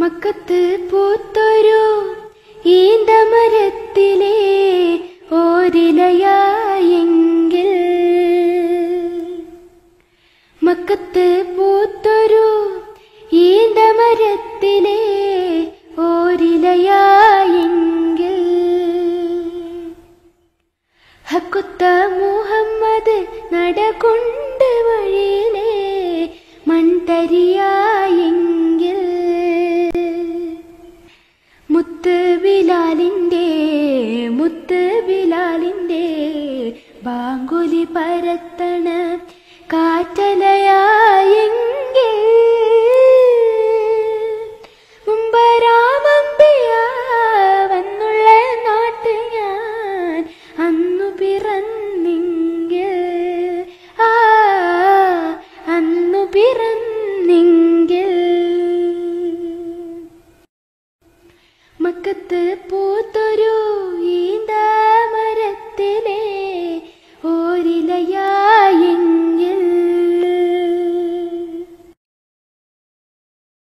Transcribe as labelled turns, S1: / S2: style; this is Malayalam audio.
S1: മക്കത്ത് പൂത്തൊരു ഈന്തമരത്തിലെ ഓരിലയായെങ്കിൽ മക്കത്ത് പൂത്തൊരു ഈന്തമരത്തിലെ ഓരിലയായെങ്കിൽ ഹക്കുത്ത മുഹമ്മദ് നടകൊണ്ട് വഴിയിലെ മൺതരിയായെങ്കിൽ മുത്ത് ബിലാലിൻ്റെ മുത്ത് ബിലാലിൻ്റെ ബാങ്കുലി പരത്തണ